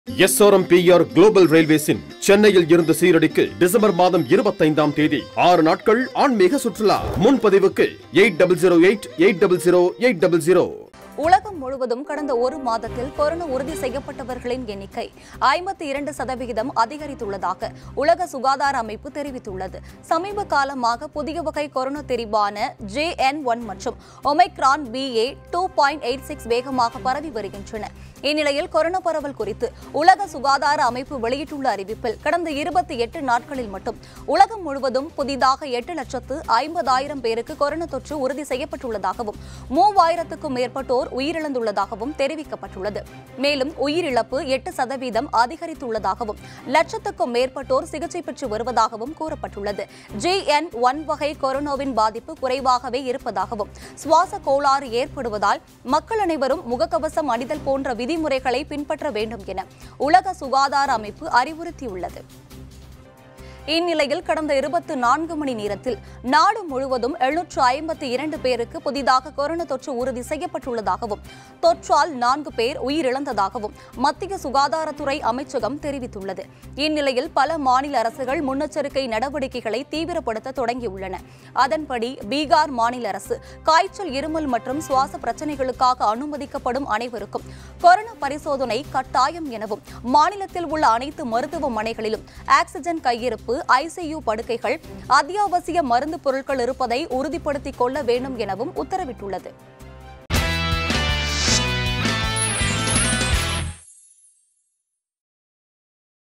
SRMPR global ரயில்வேஸின் சென்னையில் இருந்து சீரடிக்கு December மாதம் இருபத்தைந்தாம் தேதி ஆறு நாட்கள் ஆன்மீக சுற்றுலா முன்பதிவுக்கு eight double zero eight eight double zero eight double zero உலகம் முழுவதும் கடந்த ஒரு மாதத்தில் கொரோனா உறுதி செய்யப்பட்டவர்களின் எண்ணிக்கை ஐம்பத்தி இரண்டு சதவிகிதம் அதிகரித்துள்ளதாக உலக சுகாதார அமைப்பு தெரிவித்துள்ளது சமீப காலமாக புதிய வகை கொரோனா தெரிவான ஜே என் ஒன் மற்றும் Omicron BA two point eight six வேகமாக பரவி வருகின்றன இந்நிலையில் கொரோனா பரவல் குறித்து உலக சுகாதார அமைப்பு வெளியிட்டுள்ள அறிவிப்பில் கடந்த இருபத்தி எட்டு நாட்களில் மட்டும் உலகம் முழுவதும் புதிதாக எட்டு லட்சத்து ஐம்பதாயிரம் பேருக்கு கொரோனா தொற்று உறுதி செய்யப்பட்டுள்ளதாகவும் மூவாயிரத்துக்கும் மேற்பட்டோர் உயிரிழந்துள்ளதாகவும் தெரிவிக்கப்பட்டுள்ளது மேலும் உயிரிழப்பு எட்டு சதவீதம் அதிகரித்துள்ளதாகவும் லட்சத்துக்கும் மேற்பட்டோர் சிகிச்சை பெற்று வருவதாகவும் கூறப்பட்டுள்ளது ஜிஎன் ஒன் வகை கொரோனாவின் பாதிப்பு குறைவாகவே இருப்பதாகவும் சுவாச கோளாறு ஏற்படுவதால் மக்கள் அனைவரும் முகக்கவசம் அணிதல் போன்ற விதிமுறைகளை பின்பற்ற வேண்டும் என உலக சுகாதார அமைப்பு அறிவுறுத்தியுள்ளது இந்நிலையில் கடந்த இருபத்தி நான்கு மணி நேரத்தில் நாடு முழுவதும் எழுநூற்று ஐம்பத்தி இரண்டு பேருக்கு புதிதாக கொரோனா தொற்று உறுதி செய்யப்பட்டுள்ளதாகவும் தொற்றால் நான்கு பேர் உயிரிழந்ததாகவும் மத்திய சுகாதாரத்துறை அமைச்சகம் தெரிவித்துள்ளது இந்நிலையில் பல மாநில அரசுகள் முன்னெச்சரிக்கை நடவடிக்கைகளை தீவிரப்படுத்த தொடங்கியுள்ளன அதன்படி பீகார் மாநில அரசு காய்ச்சல் இருமல் மற்றும் சுவாச பிரச்சினைகளுக்காக அனுமதிக்கப்படும் அனைவருக்கும் கொரோனா பரிசோதனை கட்டாயம் எனவும் மாநிலத்தில் உள்ள அனைத்து மருத்துவமனைகளிலும் ஆக்ஸிஜன் கையிருப்பு ஐசியு படுக்கைகள் அத்தியாவசிய மருந்து பொருட்கள் இருப்பதை உறுதிப்படுத்திக் கொள்ள வேண்டும் எனவும் உத்தரவிட்டுள்ளது